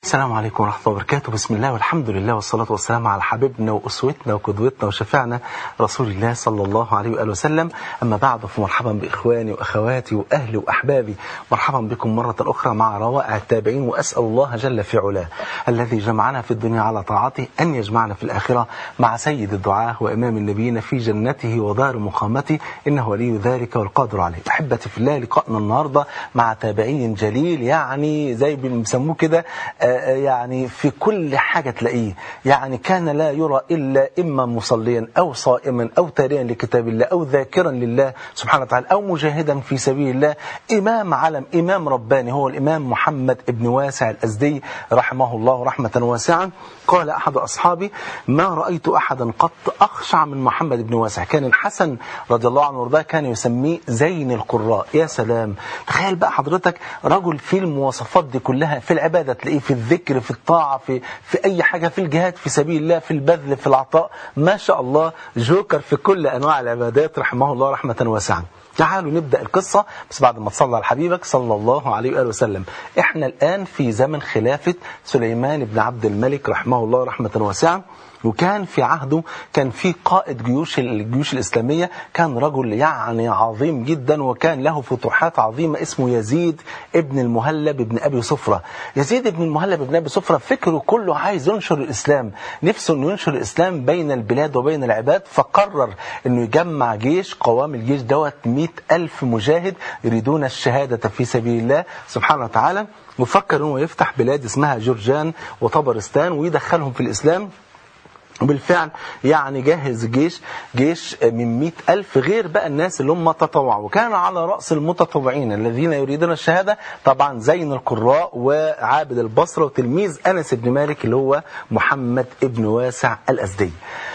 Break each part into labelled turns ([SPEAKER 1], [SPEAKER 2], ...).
[SPEAKER 1] السلام عليكم ورحمة الله وبركاته بسم الله والحمد لله والصلاة والسلام على حبيبنا وأسوتنا وقدوتنا وشفيعنا رسول الله صلى الله عليه وآله وسلم أما بعد فمرحبا بإخواني وأخواتي وأهلي وأحبابي مرحبا بكم مرة أخرى مع روائع التابعين وأسأل الله جل في علاه الذي جمعنا في الدنيا على طاعته أن يجمعنا في الآخرة مع سيد الدعاة وإمام النبيين في جنته ودار مقامته إنه ولي ذلك والقادر عليه أحبتي في الله لقائنا النهاردة مع تابعي جليل يعني زي بنسموه كده يعني في كل حاجة تلاقيه يعني كان لا يرى إلا إما مصليا أو صائما أو تاريا لكتاب الله أو ذاكرا لله سبحانه وتعالى أو مجاهدا في سبيل الله إمام علم إمام رباني هو الإمام محمد ابن واسع الأزدي رحمه الله رحمة واسعة قال أحد أصحابي ما رأيت أحدا قط أخشع من محمد بن واسع كان الحسن رضي الله عنه وارضاه كان يسميه زين القراء يا سلام تخيل بقى حضرتك رجل في المواصفات دي كلها في العبادة تلاقيه في الذكر في الطاعة في, في أي حاجة في الجهاد في سبيل الله في البذل في العطاء ما شاء الله جوكر في كل أنواع العبادات رحمه الله رحمة واسعة تعالوا نبدأ القصة بس بعد ما تصلى على حبيبك صلى الله عليه وآله وسلم احنا الآن في زمن خلافة سليمان بن عبد الملك رحمه الله رحمة واسعة وكان في عهده كان في قائد جيوش الجيوش الإسلامية كان رجل يعني عظيم جدا وكان له فتوحات عظيمة اسمه يزيد ابن المهلب ابن أبي صفرة يزيد ابن المهلب ابن أبي صفرة فكره كله عايز ينشر الإسلام نفسه أنه ينشر الإسلام بين البلاد وبين العباد فقرر أنه يجمع جيش قوام الجيش دوت مئة ألف مجاهد يريدون الشهادة في سبيل الله سبحانه وتعالى وفكر أنه يفتح بلاد اسمها جورجان وطبرستان ويدخلهم في الإسلام وبالفعل يعني جهز جيش جيش من مئة ألف غير بقى الناس اللي هم تطوعوا وكان على رأس المتطوعين الذين يريدون الشهادة طبعا زين القراء وعابد البصرة وتلميذ أنس بن مالك اللي هو محمد ابن واسع الأزدي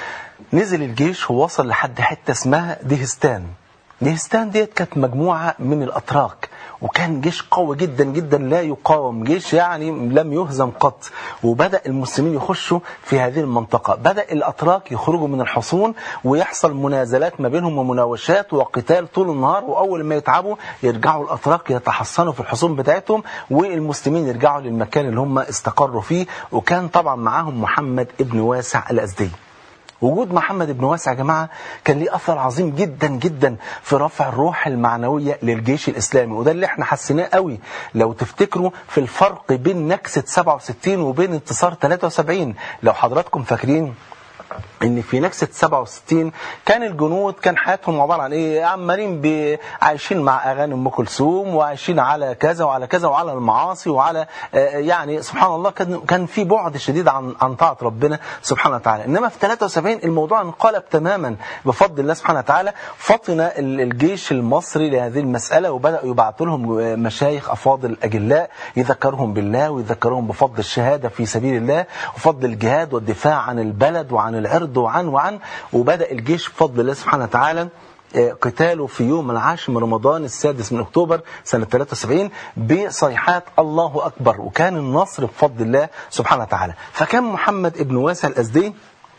[SPEAKER 1] نزل الجيش ووصل لحد حتة اسمها دهستان دهستان ديت كانت مجموعة من الأتراك وكان جيش قوي جدا جدا لا يقاوم جيش يعني لم يهزم قط وبدأ المسلمين يخشوا في هذه المنطقة بدأ الأتراك يخرجوا من الحصون ويحصل منازلات ما بينهم ومناوشات وقتال طول النهار وأول ما يتعبوا يرجعوا الأتراك يتحصنوا في الحصون بتاعتهم والمسلمين يرجعوا للمكان اللي هم استقروا فيه وكان طبعا معاهم محمد ابن واسع الأزدي وجود محمد بن واسع يا جماعة كان ليه أثر عظيم جدا جدا في رفع الروح المعنوية للجيش الإسلامي وده اللي احنا حسيناه قوي لو تفتكروا في الفرق بين نكسة 67 وبين انتصار 73 لو حضراتكم فاكرين ان في نكسة 67 كان الجنود كان حياتهم عبارة عن ايه عمالين عايشين مع اغاني ام كلثوم وعايشين على كذا وعلى كذا وعلى المعاصي وعلى يعني سبحان الله كان كان في بعد شديد عن عن طاعة ربنا سبحانه وتعالى انما في 73 الموضوع انقلب تماما بفضل الله سبحانه وتعالى فطن الجيش المصري لهذه المسألة وبدأوا يبعثوا لهم مشايخ افاضل اجلاء يذكرهم بالله ويذكرهم بفضل الشهادة في سبيل الله وفضل الجهاد والدفاع عن البلد وعن العرض وعن وعن وبدأ الجيش بفضل الله سبحانه وتعالى قتاله في يوم العاشر من رمضان السادس من أكتوبر سنة 73 بصيحات الله أكبر وكان النصر بفضل الله سبحانه وتعالى فكان محمد ابن واسع الأزدي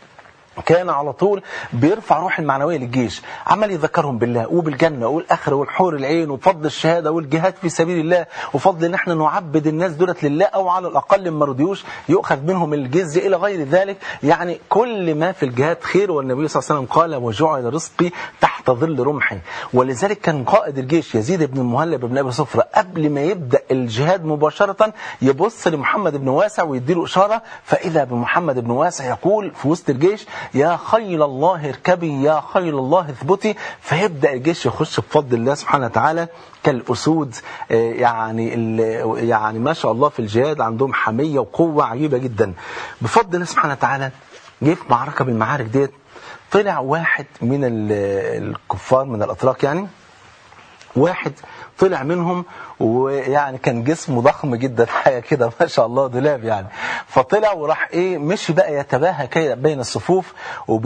[SPEAKER 1] كان على طول بيرفع روح المعنوية للجيش عمال يذكرهم بالله وبالجنة والآخرة والحور العين وفضل الشهادة والجهاد في سبيل الله وفضل ان احنا نعبد الناس دولت لله او على الاقل ما رضيوش يؤخذ منهم الجزية الى غير ذلك يعني كل ما في الجهاد خير والنبي صلى الله عليه وسلم قال وجعل رزقي تحت ظل رمحي ولذلك كان قائد الجيش يزيد بن المهلب بن ابي صفرة قبل ما يبدأ الجهاد مباشرة يبص لمحمد بن واسع ويديله اشارة فاذا بمحمد بن واسع يقول في وسط الجيش يا خيل الله اركبي يا خيل الله اثبتي فيبدأ الجيش يخش بفضل الله سبحانه وتعالى كالأسود يعني يعني ما شاء الله في الجهاد عندهم حمية وقوة عجيبة جدا بفضل الله سبحانه وتعالى جه في معركة من المعارك ديت طلع واحد من الكفار من الأتراك يعني واحد طلع منهم ويعني كان جسمه ضخم جدا حاجه كده ما شاء الله دولاب يعني فطلع وراح ايه مشي بقى يتباهى كده بين الصفوف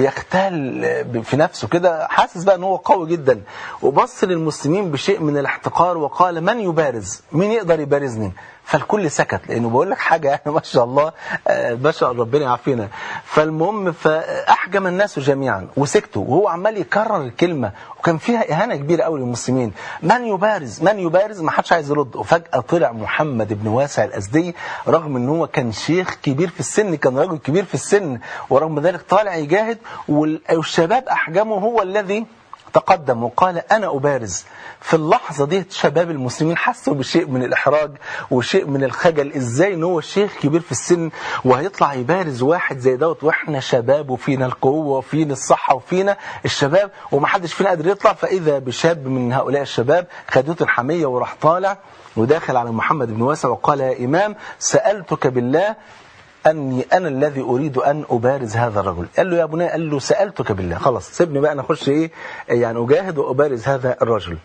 [SPEAKER 1] وبيختال في نفسه كده حاسس بقى ان هو قوي جدا وبص للمسلمين بشيء من الاحتقار وقال من يبارز مين يقدر يبارزني فالكل سكت لانه بقول لك حاجه يعني ما شاء الله ما شاء الله ربنا يعافينا فالمهم فاحجم الناس جميعا وسكتوا وهو عمال يكرر الكلمه وكان فيها اهانه كبيره قوي للمسلمين من يبارز من يبارز ما حدش عايز يرد وفجاه طلع محمد بن واسع الازدي رغم ان هو كان شيخ كبير في السن كان رجل كبير في السن ورغم ذلك طالع يجاهد والشباب احجمه هو الذي تقدم وقال أنا أبارز في اللحظة دي شباب المسلمين حسوا بشيء من الإحراج وشيء من الخجل إزاي إن هو شيخ كبير في السن وهيطلع يبارز واحد زي دوت وإحنا شباب وفينا القوة وفينا الصحة وفينا الشباب ومحدش فينا قادر يطلع فإذا بشاب من هؤلاء الشباب خدته الحمية وراح طالع وداخل على محمد بن واسع وقال يا إمام سألتك بالله أني أنا الذي أريد أن أبارز هذا الرجل قال له يا بني قال له سألتك بالله خلاص سيبني بقى أنا أخش إيه يعني أجاهد وأبارز هذا الرجل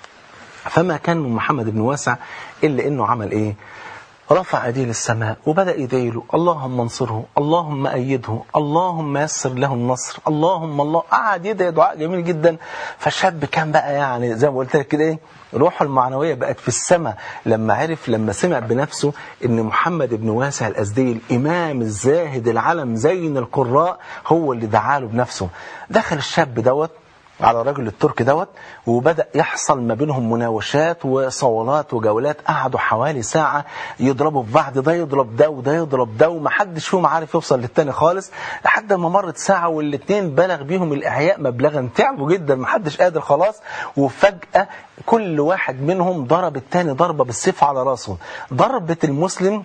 [SPEAKER 1] فما كان من محمد بن واسع إلا إنه عمل إيه رفع ايديه للسماء وبدا يدعي له اللهم انصره اللهم ايده اللهم يسر له النصر اللهم الله قعد يدعي دعاء جميل جدا فالشاب كان بقى يعني زي ما قلت لك كده ايه روحه المعنويه بقت في السماء لما عرف لما سمع بنفسه ان محمد بن واسع الازدي الامام الزاهد العلم زين القراء هو اللي دعاله بنفسه دخل الشاب دوت على الراجل التركي دوت وبدأ يحصل ما بينهم مناوشات وصولات وجولات قعدوا حوالي ساعة يضربوا في بعض ده يضرب ده وده يضرب ده ومحدش فيهم عارف يوصل للتاني خالص لحد ما مرت ساعة والاتنين بلغ بيهم الإعياء مبلغا تعبوا جدا محدش قادر خلاص وفجأة كل واحد منهم ضرب التاني ضربة بالسيف على راسه ضربة المسلم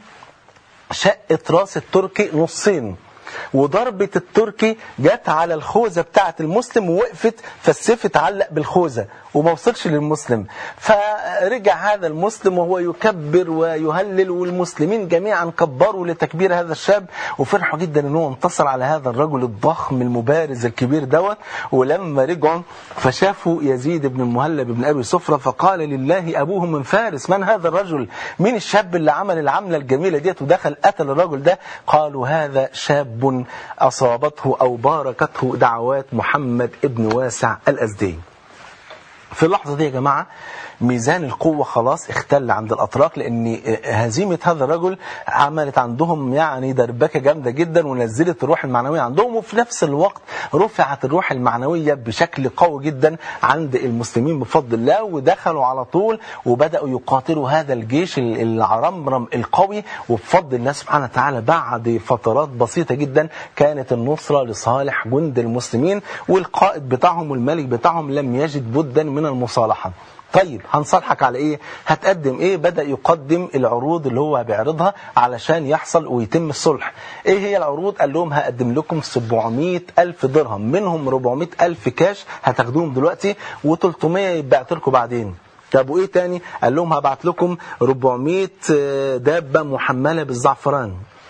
[SPEAKER 1] شقت راس التركي نصين وضربة التركي جت على الخوذة بتاعة المسلم ووقفت فالسيف اتعلق بالخوذة وما وصلش للمسلم فرجع هذا المسلم وهو يكبر ويهلل والمسلمين جميعا كبروا لتكبير هذا الشاب وفرحوا جدا ان هو انتصر على هذا الرجل الضخم المبارز الكبير دوت ولما رجعوا فشافوا يزيد بن المهلب بن ابي صفرة فقال لله ابوه من فارس من هذا الرجل مين الشاب اللي عمل العملة الجميلة ديت ودخل قتل الرجل ده قالوا هذا شاب اصابته او باركته دعوات محمد ابن واسع الازدي في اللحظة دي يا جماعة ميزان القوة خلاص اختل عند الأتراك لأن هزيمة هذا الرجل عملت عندهم يعني دربكة جامدة جدا ونزلت الروح المعنوية عندهم وفي نفس الوقت رفعت الروح المعنوية بشكل قوي جدا عند المسلمين بفضل الله ودخلوا على طول وبدأوا يقاتلوا هذا الجيش العرمرم القوي وبفضل الله سبحانه وتعالى بعد فترات بسيطة جدا كانت النصرة لصالح جند المسلمين والقائد بتاعهم والملك بتاعهم لم يجد بدا من المصالحة طيب هنصالحك على ايه هتقدم ايه بدأ يقدم العروض اللي هو بيعرضها علشان يحصل ويتم الصلح ايه هي العروض قال لهم هقدم لكم 700 ألف درهم منهم 400 ألف كاش هتاخدوهم دلوقتي و300 يبعت لكم بعدين طب وايه تاني قال لهم هبعت لكم 400 دابة محملة بالزعفران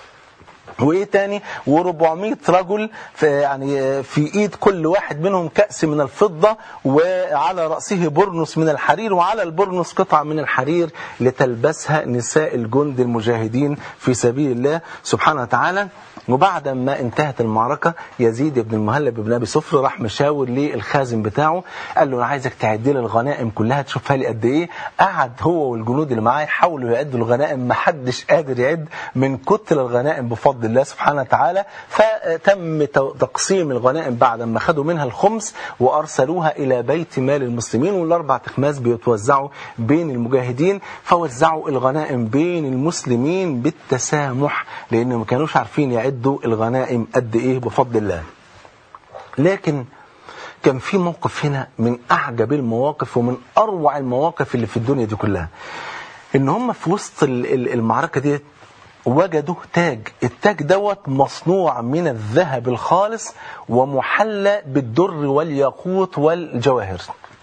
[SPEAKER 1] وايه تاني و400 رجل في يعني في ايد كل واحد منهم كأس من الفضة وعلى رأسه برنس من الحرير وعلى البرنس قطع من الحرير لتلبسها نساء الجند المجاهدين في سبيل الله سبحانه وتعالى وبعد ما انتهت المعركة يزيد بن المهلب بن أبي صفر راح مشاور للخازن بتاعه قال له أنا عايزك تعد لي الغنائم كلها تشوفها لي قد إيه قعد هو والجنود اللي معاه يحاولوا يعدوا الغنائم ما حدش قادر يعد من كتر الغنائم بفضل الله سبحانه وتعالى فتم تقسيم الغنائم بعد ما خدوا منها الخمس وأرسلوها إلى بيت مال المسلمين والأربع تخماس بيتوزعوا بين المجاهدين فوزعوا الغنائم بين المسلمين بالتسامح لأن ما كانوش عارفين يعدوا الغنائم قد إيه بفضل الله لكن كان في موقف هنا من أعجب المواقف ومن أروع المواقف اللي في الدنيا دي كلها إن هم في وسط المعركة دي وجدوا تاج التاج دوت مصنوع من الذهب الخالص ومحلى بالدر والياقوت والجواهر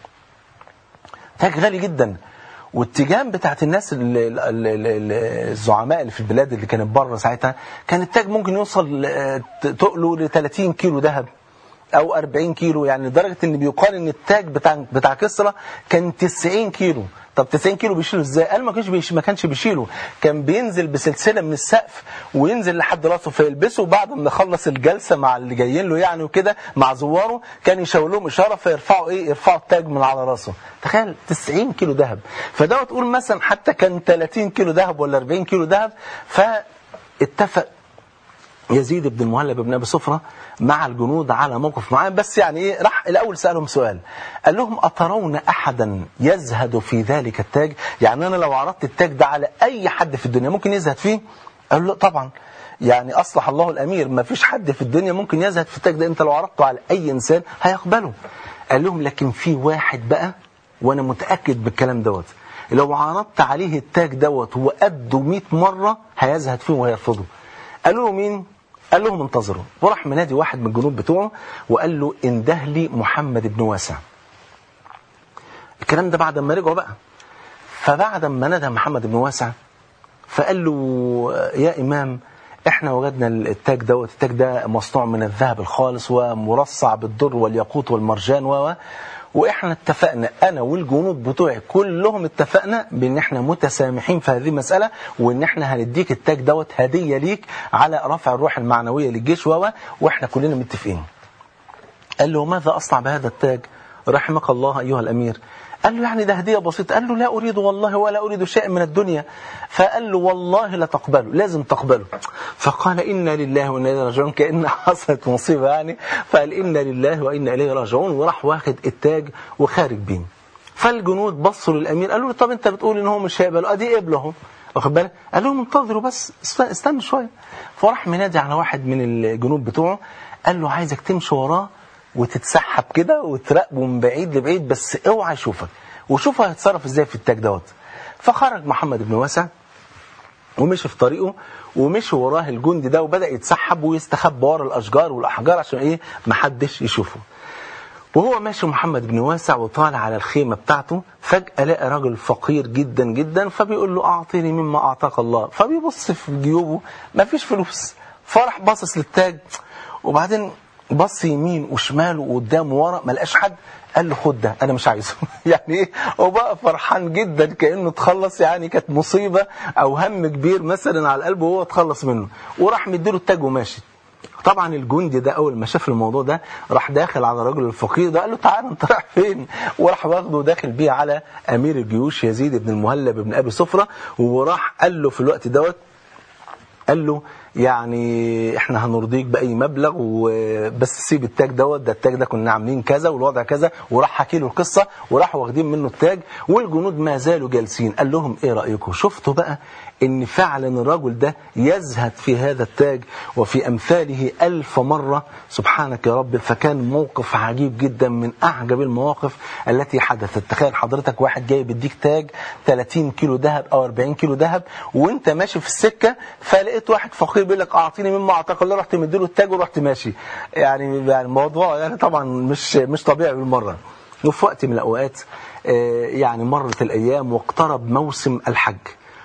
[SPEAKER 1] تاج غالي جدا والتيجان بتاعت الناس ال ال ال الزعماء اللي في البلاد اللي كانت بره ساعتها كان التاج ممكن يوصل تقله ل 30 كيلو ذهب او 40 كيلو يعني لدرجه ان بيقال ان التاج بتاع بتاع كسرى كان 90 كيلو طب 90 كيلو بيشيله ازاي قال ما كانش بيش ما كانش بيشيله كان بينزل بسلسله من السقف وينزل لحد راسه فيلبسه بعد ما يخلص الجلسه مع اللي جايين له يعني وكده مع زواره كان يشاور لهم اشاره فيرفعوا ايه يرفعوا التاج من على راسه تخيل 90 كيلو ذهب فده تقول مثلا حتى كان 30 كيلو ذهب ولا 40 كيلو ذهب فاتفق يزيد بن المهلب بن ابي صفره مع الجنود على موقف معين بس يعني ايه راح الاول سالهم سؤال قال لهم اترون احدا يزهد في ذلك التاج يعني انا لو عرضت التاج ده على اي حد في الدنيا ممكن يزهد فيه قالوا له طبعا يعني اصلح الله الامير ما فيش حد في الدنيا ممكن يزهد في التاج ده انت لو عرضته على اي انسان هيقبله قال لهم لكن في واحد بقى وانا متاكد بالكلام دوت لو عرضت عليه التاج دوت وقده 100 مره هيزهد فيه وهيرفضه قالوا له مين قال لهم انتظروا وراح منادي واحد من الجنود بتوعه وقال له انده لي محمد بن واسع الكلام ده بعد ما رجعوا بقى فبعد ما نادى محمد بن واسع فقال له يا إمام احنا وجدنا التاج دوت التاج ده مصنوع من الذهب الخالص ومرصع بالدر والياقوت والمرجان و واحنا اتفقنا انا والجنود بتوعي كلهم اتفقنا بان احنا متسامحين في هذه المساله وان احنا هنديك التاج دوت هديه ليك على رفع الروح المعنويه للجيش و واحنا كلنا متفقين. قال له ماذا اصنع بهذا التاج؟ رحمك الله ايها الامير. قال له يعني ده هديه بسيطه قال له لا اريد والله ولا اريد شيء من الدنيا فقال له والله لا تقبله لازم تقبله فقال انا لله وانا اليه راجعون كان حصلت مصيبه يعني فقال انا لله وانا اليه راجعون وراح واخد التاج وخارج بيه فالجنود بصوا للامير قالوا له طب انت بتقول ان هو مش هيقبله ادي قبله اهو واخد بالك قال لهم انتظروا بس استنوا شويه فراح منادي على واحد من الجنود بتوعه قال له عايزك تمشي وراه وتتسحب كده وتراقبه من بعيد لبعيد بس اوعى يشوفك وشوف هيتصرف ازاي في التاج دوت فخرج محمد بن واسع ومشي في طريقه ومشي وراه الجندي ده وبدا يتسحب ويستخبى ورا الاشجار والاحجار عشان ايه محدش يشوفه وهو ماشي محمد بن واسع وطالع على الخيمة بتاعته فجأة لقى راجل فقير جدا جدا فبيقول له أعطيني مما أعطاك الله فبيبص في جيوبه ما فيش فلوس فرح باصص للتاج وبعدين بص يمين وشمال وقدام ورا ما لقاش حد قال له خد ده انا مش عايزه يعني ايه وبقى فرحان جدا كانه اتخلص يعني كانت مصيبه او هم كبير مثلا على قلبه وهو اتخلص منه وراح مديله التاج وماشي طبعا الجندي ده اول ما شاف الموضوع ده راح داخل على الراجل الفقير ده قال له تعالى انت رايح فين وراح واخده وداخل بيه على امير الجيوش يزيد بن المهلب بن ابي صفره وراح قال له في الوقت دوت قال له يعني احنا هنرضيك باي مبلغ وبس سيب التاج دوت ده التاج ده كنا عاملين كذا والوضع كذا وراح حكي له القصه وراحوا واخدين منه التاج والجنود ما زالوا جالسين قال لهم ايه رايكم شفتوا بقى ان فعلا الرجل ده يزهد في هذا التاج وفي امثاله الف مره سبحانك يا رب فكان موقف عجيب جدا من اعجب المواقف التي حدثت تخيل حضرتك واحد جاي بيديك تاج 30 كيلو ذهب او 40 كيلو ذهب وانت ماشي في السكه فلقيت واحد فقير بيقول لك اعطيني مما اعطاك الله رحت مديله التاج ورحت ماشي يعني يعني الموضوع يعني طبعا مش مش طبيعي بالمره وفي وقت من الاوقات يعني مرت الايام واقترب موسم الحج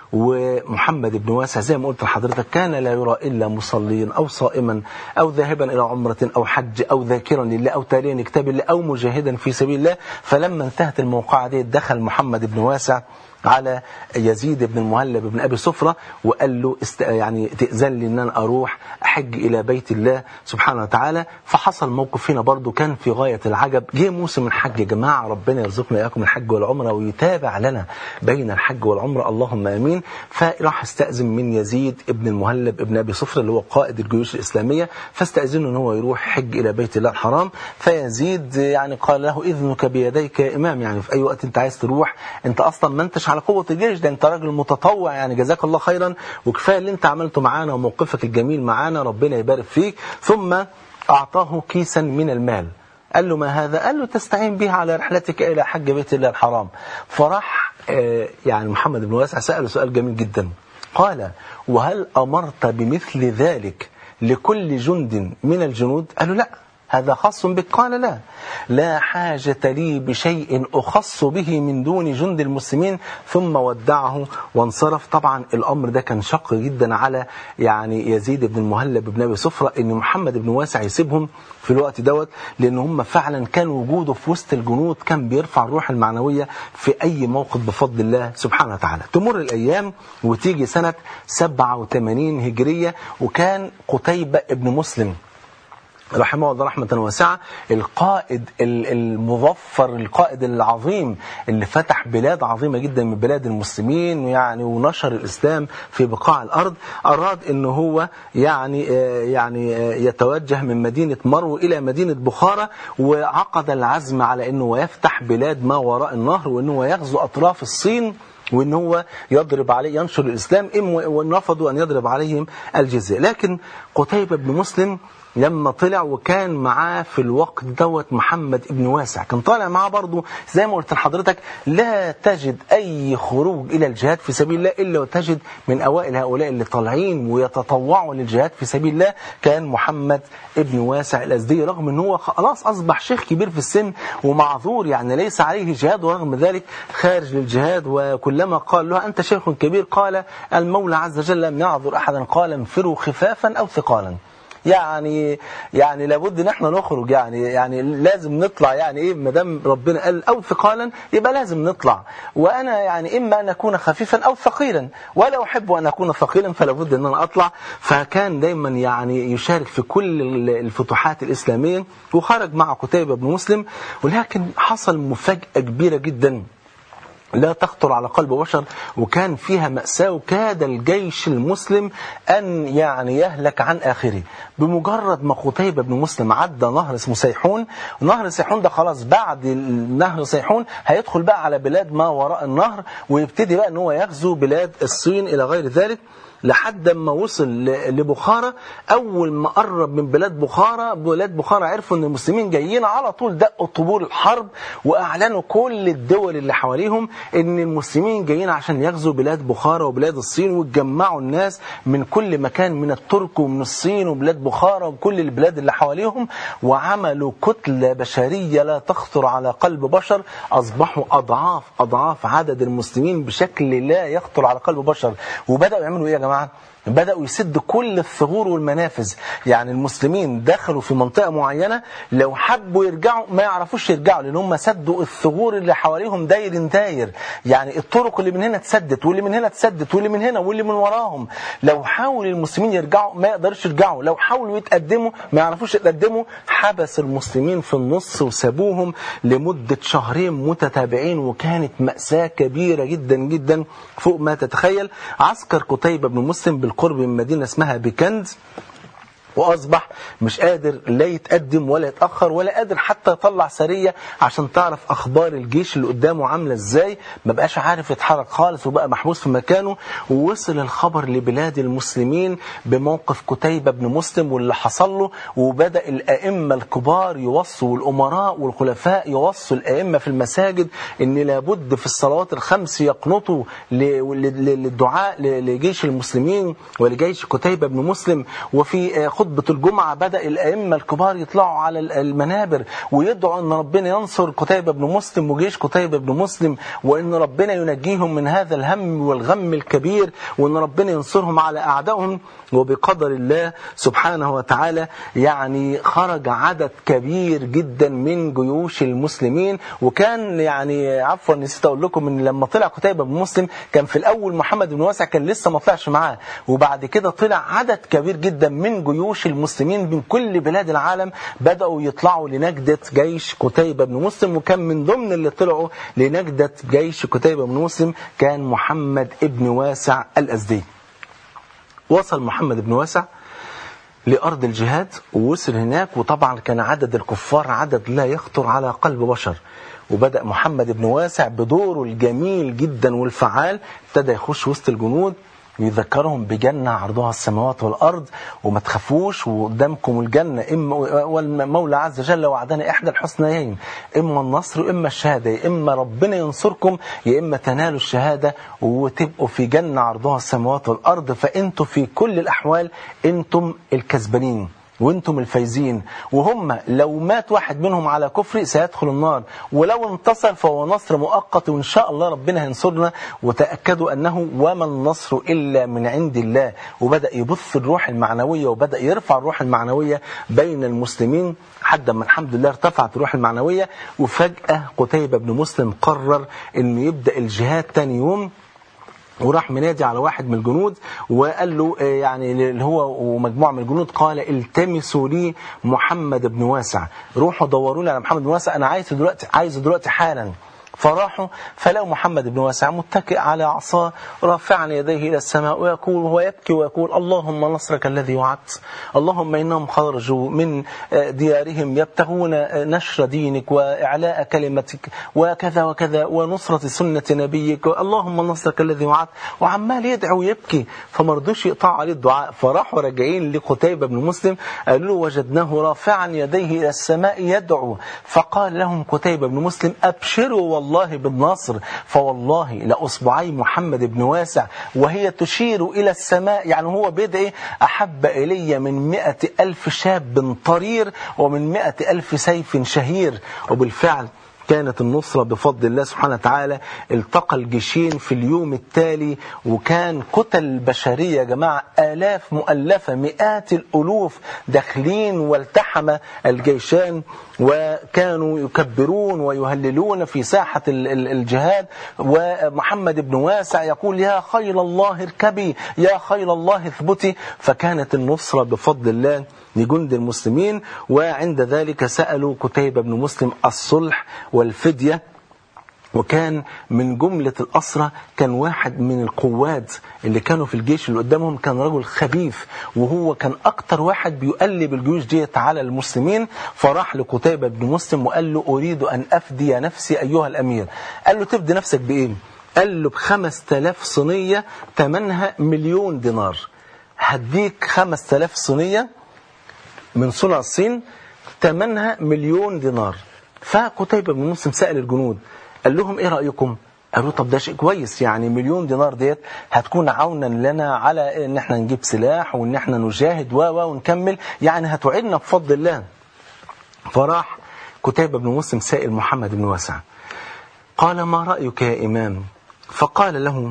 [SPEAKER 1] ومحمد بن واسع زي ما قلت لحضرتك كان لا يرى إلا مصليا أو صائما أو ذاهبا إلى عمرة أو حج أو ذاكرا لله أو تاليا كتاب الله أو مجاهدا في سبيل الله فلما انتهت الموقعة دي دخل محمد بن واسع على يزيد بن المهلب بن ابي صفره وقال له است يعني تاذن لي ان انا اروح احج الى بيت الله سبحانه وتعالى فحصل موقف هنا برضو كان في غايه العجب جه موسم الحج يا جماعه ربنا يرزقنا اياكم الحج والعمره ويتابع لنا بين الحج والعمره اللهم امين فراح استاذن من يزيد بن المهلب بن ابي صفره اللي هو قائد الجيوش الاسلاميه فاستاذنه ان هو يروح حج الى بيت الله الحرام فيزيد يعني قال له اذنك بيديك يا امام يعني في اي وقت انت عايز تروح انت اصلا ما انتش على قوة الجيش ده انت راجل متطوع يعني جزاك الله خيرا وكفاية اللي انت عملته معانا وموقفك الجميل معانا ربنا يبارك فيك ثم أعطاه كيسا من المال قال له ما هذا قال له تستعين به على رحلتك إلى حج بيت الله الحرام فراح يعني محمد بن واسع سأله سؤال جميل جدا قال وهل أمرت بمثل ذلك لكل جند من الجنود قال له لا هذا خاص بك قال لا لا حاجة لي بشيء أخص به من دون جند المسلمين ثم ودعه وانصرف طبعا الأمر ده كان شق جدا على يعني يزيد بن المهلب بن أبي صفرة أن محمد بن واسع يسيبهم في الوقت دوت لأن هم فعلا كان وجوده في وسط الجنود كان بيرفع الروح المعنوية في أي موقف بفضل الله سبحانه وتعالى تمر الأيام وتيجي سنة 87 هجرية وكان قتيبة ابن مسلم رحمه الله رحمة واسعة القائد المظفر القائد العظيم اللي فتح بلاد عظيمة جدا من بلاد المسلمين يعني ونشر الإسلام في بقاع الأرض أراد أن هو يعني يعني يتوجه من مدينة مرو إلى مدينة بخارى وعقد العزم على أنه يفتح بلاد ما وراء النهر وأنه يغزو أطراف الصين وان هو يضرب عليه ينشر الاسلام ام رفضوا ان يضرب عليهم الجزيه لكن قتيبه بن مسلم لما طلع وكان معاه في الوقت دوت محمد ابن واسع كان طالع معاه برضه زي ما قلت لحضرتك لا تجد أي خروج إلى الجهاد في سبيل الله إلا وتجد من أوائل هؤلاء اللي طالعين ويتطوعوا للجهاد في سبيل الله كان محمد ابن واسع الأزدي رغم أنه هو خلاص أصبح شيخ كبير في السن ومعذور يعني ليس عليه جهاد ورغم ذلك خارج للجهاد وكلما قال له أنت شيخ كبير قال المولى عز وجل لم يعذر أحدا قال انفروا خفافا أو ثقالا يعني يعني لابد ان احنا نخرج يعني يعني لازم نطلع يعني ايه ما دام ربنا قال او ثقالا يبقى لازم نطلع وانا يعني اما ان اكون خفيفا او ثقيلا ولا احب ان اكون ثقيلا فلا بد ان انا اطلع فكان دايما يعني يشارك في كل الفتوحات الاسلاميه وخرج مع قتيبه بن مسلم ولكن حصل مفاجاه كبيره جدا لا تخطر على قلب بشر وكان فيها مأساة وكاد الجيش المسلم أن يعني يهلك عن آخره بمجرد ما قتيبة بن مسلم عدى نهر اسمه سيحون نهر سيحون ده خلاص بعد نهر سيحون هيدخل بقى على بلاد ما وراء النهر ويبتدي بقى ان هو يغزو بلاد الصين إلى غير ذلك لحد ما وصل لبخارى أول ما قرب من بلاد بخارى بلاد بخارى عرفوا أن المسلمين جايين على طول دقوا طبول الحرب وأعلنوا كل الدول اللي حواليهم أن المسلمين جايين عشان يغزوا بلاد بخارى وبلاد الصين واتجمعوا الناس من كل مكان من الترك ومن الصين وبلاد بخارى وكل البلاد اللي حواليهم وعملوا كتلة بشرية لا تخطر على قلب بشر أصبحوا أضعاف أضعاف عدد المسلمين بشكل لا يخطر على قلب بشر وبدأوا يعملوا إيه يا جماعة بدأوا يسدوا كل الثغور والمنافذ يعني المسلمين دخلوا في منطقة معينة لو حبوا يرجعوا ما يعرفوش يرجعوا لأن هم سدوا الثغور اللي حواليهم داير داير يعني الطرق اللي من هنا تسدت واللي من هنا تسدت واللي من هنا واللي من وراهم لو حاول المسلمين يرجعوا ما يقدرش يرجعوا لو حاولوا يتقدموا ما يعرفوش يتقدموا حبس المسلمين في النص وسابوهم لمدة شهرين متتابعين وكانت مأساة كبيرة جدا جدا فوق ما تتخيل عسكر قتيبة بن مسلم بالقرب من مدينة اسمها بكند واصبح مش قادر لا يتقدم ولا يتاخر ولا قادر حتى يطلع سريه عشان تعرف اخبار الجيش اللي قدامه عامله ازاي ما بقاش عارف يتحرك خالص وبقى محبوس في مكانه ووصل الخبر لبلاد المسلمين بموقف قتيبه بن مسلم واللي حصل له وبدا الائمه الكبار يوصوا والامراء والخلفاء يوصوا الائمه في المساجد ان لابد في الصلوات الخمس يقنطوا للدعاء لجيش المسلمين ولجيش قتيبه بن مسلم وفي خطبة الجمعة بدأ الأئمة الكبار يطلعوا على المنابر ويدعوا أن ربنا ينصر قتيبة بن مسلم وجيش قتيبة بن مسلم وأن ربنا ينجيهم من هذا الهم والغم الكبير وأن ربنا ينصرهم على أعدائهم وبقدر الله سبحانه وتعالى يعني خرج عدد كبير جدا من جيوش المسلمين وكان يعني عفوا نسيت أقول لكم أن لما طلع قتيبة بن مسلم كان في الأول محمد بن واسع كان لسه ما طلعش معاه وبعد كده طلع عدد كبير جدا من جيوش جيوش المسلمين من كل بلاد العالم بدأوا يطلعوا لنجدة جيش قتيبة بن مسلم وكان من ضمن اللي طلعوا لنجدة جيش قتيبة بن مسلم كان محمد ابن واسع الأزدي وصل محمد بن واسع لأرض الجهاد ووصل هناك وطبعا كان عدد الكفار عدد لا يخطر على قلب بشر وبدأ محمد بن واسع بدوره الجميل جدا والفعال ابتدى يخش وسط الجنود ويذكرهم بجنة عرضها السماوات والأرض وما تخافوش وقدامكم الجنة إما والمولى عز وجل وعدنا إحدى الحسنيين إما النصر وإما الشهادة يا إما ربنا ينصركم يا إما تنالوا الشهادة وتبقوا في جنة عرضها السماوات والأرض فأنتم في كل الأحوال أنتم الكسبانين وانتم الفايزين وهم لو مات واحد منهم على كفر سيدخل النار ولو انتصر فهو نصر مؤقت وان شاء الله ربنا هينصرنا وتاكدوا انه وما النصر الا من عند الله وبدا يبث الروح المعنويه وبدا يرفع الروح المعنويه بين المسلمين حتى ما الحمد لله ارتفعت الروح المعنويه وفجاه قتيبه بن مسلم قرر انه يبدا الجهاد ثاني يوم وراح منادي على واحد من الجنود وقال له آه، يعني اللي هو ومجموعه من الجنود قال التمسوا لي محمد بن واسع روحوا دوروا لي على محمد بن واسع انا عايزه دلوقتي عايزه دلوقتي حالا فراحوا فلقوا محمد بن واسع متكئ على عصاه رافعا يديه الى السماء ويقول وهو يبكي ويقول اللهم نصرك الذي وعدت اللهم انهم خرجوا من آه، ديارهم يبتغون آه، نشر دينك واعلاء كلمتك وكذا وكذا ونصره سنه نبيك اللهم نصرك الذي وعدت وعمال يدعو ويبكي فما رضوش يقطعوا عليه الدعاء فراحوا راجعين لقتيبة بن مسلم قالوا له وجدناه رافعا يديه إلى السماء يدعو فقال لهم قتيبة بن مسلم أبشروا والله بالنصر فوالله لأصبعي محمد بن واسع وهي تشير إلى السماء يعني هو بيدعي أحب إلي من مئة ألف شاب طرير ومن مئة ألف سيف شهير وبالفعل كانت النصرة بفضل الله سبحانه وتعالى التقى الجيشين في اليوم التالي وكان كتل بشرية يا جماعة آلاف مؤلفة مئات الألوف داخلين والتحم الجيشان وكانوا يكبرون ويهللون في ساحة ال- ال- الجهاد ومحمد بن واسع يقول يا خيل الله اركبي يا خيل الله اثبتي فكانت النصرة بفضل الله لجند المسلمين وعند ذلك سألوا كتيبة بن مسلم الصلح والفدية وكان من جملة الأسرة كان واحد من القواد اللي كانوا في الجيش اللي قدامهم كان رجل خبيث وهو كان أكتر واحد بيقلب الجيوش ديت على المسلمين فراح لقتيبة بن مسلم وقال له أريد أن أفدي نفسي أيها الأمير قال له تفدي نفسك بإيه قال له بخمس تلاف صينية تمنها مليون دينار هديك خمس تلاف صينية من صنع الصين ثمنها مليون دينار فقتيبة بن مسلم سأل الجنود قال لهم ايه رأيكم قالوا طب ده شيء كويس يعني مليون دينار ديت هتكون عونا لنا على ان احنا نجيب سلاح وان احنا نجاهد و و ونكمل يعني هتعيننا بفضل الله فراح قتيبة بن مسلم سائل محمد بن واسع قال ما رأيك يا إمام فقال له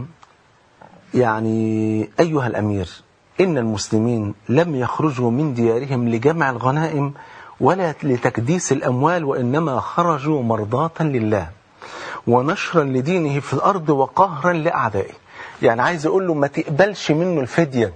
[SPEAKER 1] يعني أيها الأمير إن المسلمين لم يخرجوا من ديارهم لجمع الغنائم ولا لتكديس الأموال وإنما خرجوا مرضاة لله ونشرا لدينه في الأرض وقهرا لأعدائه يعني عايز أقول له ما تقبلش منه الفدية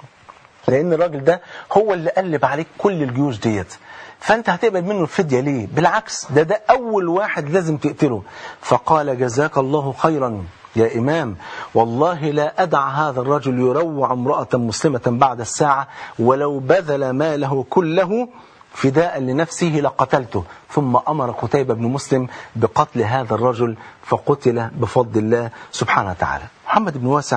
[SPEAKER 1] لأن الراجل ده هو اللي قلب عليك كل الجيوش ديت فأنت هتقبل منه الفدية ليه بالعكس ده ده أول واحد لازم تقتله فقال جزاك الله خيرا يا إمام والله لا أدع هذا الرجل يروع امرأة مسلمة بعد الساعة ولو بذل ماله كله فداء لنفسه لقتلته ثم أمر قتيبة بن مسلم بقتل هذا الرجل فقتل بفضل الله سبحانه وتعالى محمد بن واسع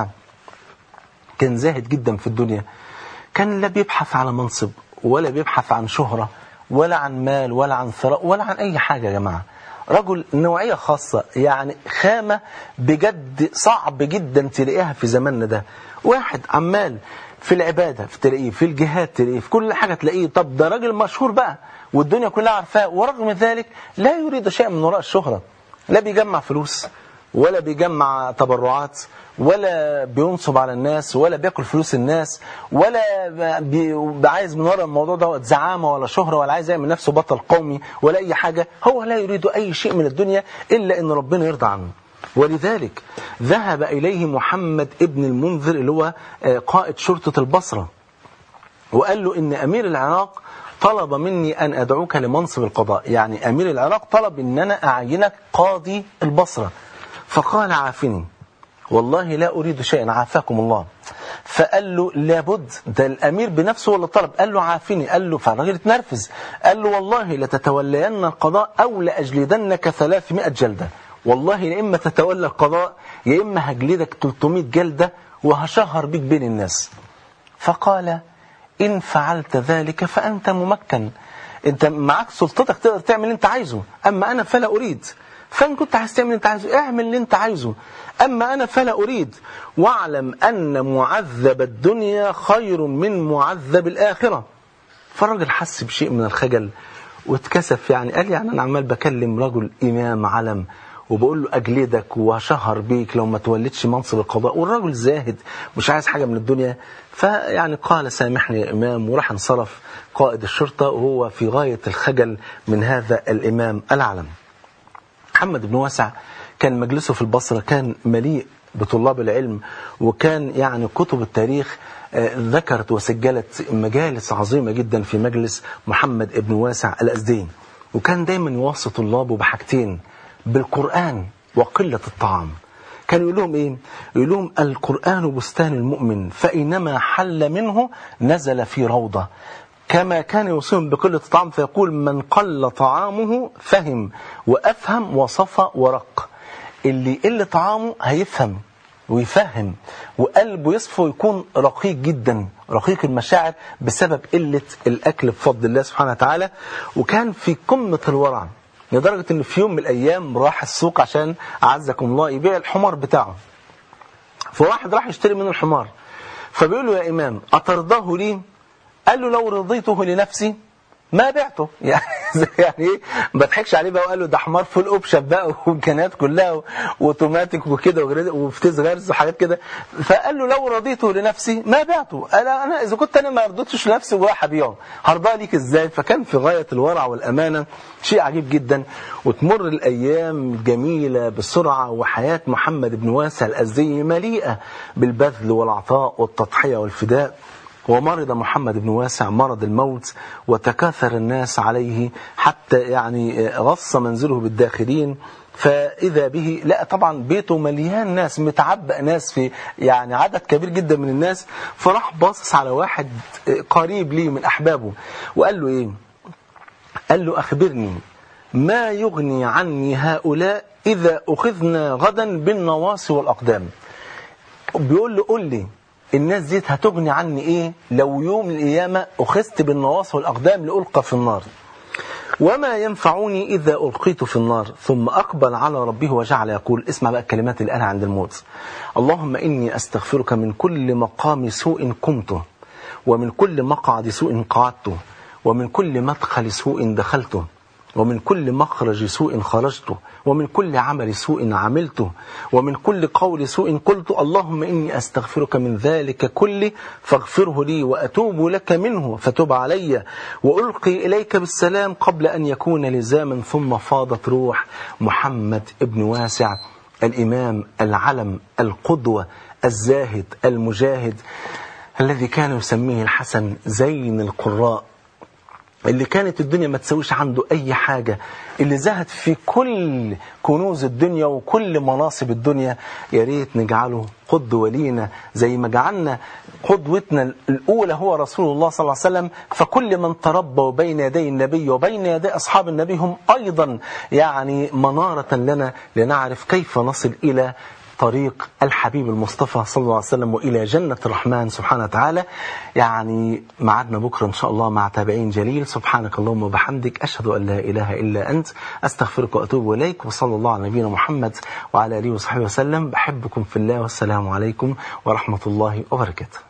[SPEAKER 1] كان زاهد جدا في الدنيا كان لا بيبحث على منصب ولا بيبحث عن شهرة ولا عن مال ولا عن ثراء ولا عن أي حاجة يا جماعة رجل نوعية خاصة يعني خامة بجد صعب جدا تلاقيها في زماننا ده واحد عمال في العبادة في تلاقيه في الجهاد تلاقيه في كل حاجة تلاقيه طب ده راجل مشهور بقى والدنيا كلها عارفاه ورغم ذلك لا يريد شيئا من وراء الشهرة لا بيجمع فلوس ولا بيجمع تبرعات ولا بينصب على الناس ولا بياكل فلوس الناس ولا بي- عايز من ورا الموضوع ده زعامه ولا شهره ولا عايز يعمل نفسه بطل قومي ولا اي حاجه هو لا يريد اي شيء من الدنيا الا ان ربنا يرضى عنه ولذلك ذهب اليه محمد ابن المنذر اللي هو آه، قائد شرطه البصره وقال له ان امير العراق طلب مني ان ادعوك لمنصب القضاء يعني امير العراق طلب ان انا اعينك قاضي البصره فقال عافني والله لا اريد شيئا عافاكم الله فقال له لابد ده الامير بنفسه هو اللي طلب قال له عافني قال له فالراجل اتنرفز قال له والله لتتولين القضاء او لاجلدنك 300 جلده والله يا اما تتولى القضاء يا اما هجلدك 300 جلده وهشهر بيك بين الناس فقال إن فعلت ذلك فأنت ممكن أنت معك سلطتك تقدر تعمل اللي أنت عايزه أما أنا فلا أريد فإن كنت عايز تعمل اللي أنت عايزه اعمل اللي أنت عايزه أما أنا فلا أريد واعلم أن معذب الدنيا خير من معذب الآخرة فالراجل حس بشيء من الخجل واتكسف يعني قال يعني أنا عمال بكلم رجل إمام علم وبقول له أجلدك وهشهر بيك لو ما تولدش منصب القضاء والراجل زاهد مش عايز حاجة من الدنيا فيعني قال سامحني يا إمام وراح انصرف قائد الشرطة وهو في غاية الخجل من هذا الإمام العلم محمد بن واسع كان مجلسه في البصرة كان مليء بطلاب العلم وكان يعني كتب التاريخ آه، ذكرت وسجلت مجالس عظيمة جدا في مجلس محمد ابن واسع الأزدين وكان دايما يوصي طلابه بحاجتين بالقرآن وقلة الطعام كان يقول لهم ايه يقول لهم القرآن بستان المؤمن فإنما حل منه نزل في روضة كما كان يوصيهم بقلة الطعام فيقول من قل طعامه فهم وأفهم وصفى ورق اللي يقل طعامه هيفهم ويفهم وقلبه يصفى ويكون رقيق جدا رقيق المشاعر بسبب قلة الأكل بفضل الله سبحانه وتعالى وكان في قمة الورع لدرجة ان في يوم من الايام راح السوق عشان اعزكم الله يبيع الحمار بتاعه فواحد راح يشتري منه الحمار فبيقول له يا امام اترضاه لي قال له لو رضيته لنفسي ما بعته يعني يعني ايه ما بضحكش عليه بقى وقال له ده حمار فول اوبشن بقى وامكانيات كلها واوتوماتيك وكده وفتيز غرز وحاجات كده فقال له لو رضيته لنفسي ما بعته انا انا اذا كنت انا ما رضيتش لنفسي وراح ابيعه هرضى ليك ازاي فكان في غايه الورع والامانه شيء عجيب جدا وتمر الايام جميله بسرعه وحياه محمد بن واسع الازدي مليئه بالبذل والعطاء والتضحيه والفداء ومرض محمد بن واسع مرض الموت وتكاثر الناس عليه حتى يعني غص منزله بالداخلين فإذا به لا طبعا بيته مليان ناس متعبأ ناس في يعني عدد كبير جدا من الناس فراح باصص على واحد قريب ليه من أحبابه وقال له إيه قال له أخبرني ما يغني عني هؤلاء إذا أخذنا غدا بالنواصي والأقدام بيقول له قل لي الناس دي هتغني عني ايه لو يوم القيامة اخذت بالنواصي والاقدام لألقى في النار وما ينفعني إذا ألقيت في النار ثم أقبل على ربه وجعل يقول اسمع بقى الكلمات اللي قالها عند الموت اللهم إني أستغفرك من كل مقام سوء قمته ومن كل مقعد سوء قعدته ومن كل مدخل سوء دخلته ومن كل مخرج سوء خرجته ومن كل عمل سوء عملته ومن كل قول سوء قلت اللهم إني أستغفرك من ذلك كله فاغفره لي وأتوب لك منه فتب علي وألقي إليك بالسلام قبل أن يكون لزاما ثم فاضت روح محمد ابن واسع الإمام العلم القدوة الزاهد المجاهد الذي كان يسميه الحسن زين القراء اللي كانت الدنيا ما تسويش عنده أي حاجة اللي زهد في كل كنوز الدنيا وكل مناصب الدنيا يا ريت نجعله قدوة لينا زي ما جعلنا قدوتنا الأولى هو رسول الله صلى الله عليه وسلم فكل من تربى بين يدي النبي وبين يدي أصحاب النبي هم أيضا يعني منارة لنا لنعرف كيف نصل إلى طريق الحبيب المصطفى صلى الله عليه وسلم وإلى جنة الرحمن سبحانه وتعالى يعني معادنا بكرة إن شاء الله مع تابعين جليل سبحانك اللهم وبحمدك أشهد أن لا إله إلا أنت أستغفرك وأتوب إليك وصلى الله على نبينا محمد وعلى آله وصحبه وسلم بحبكم في الله والسلام عليكم ورحمة الله وبركاته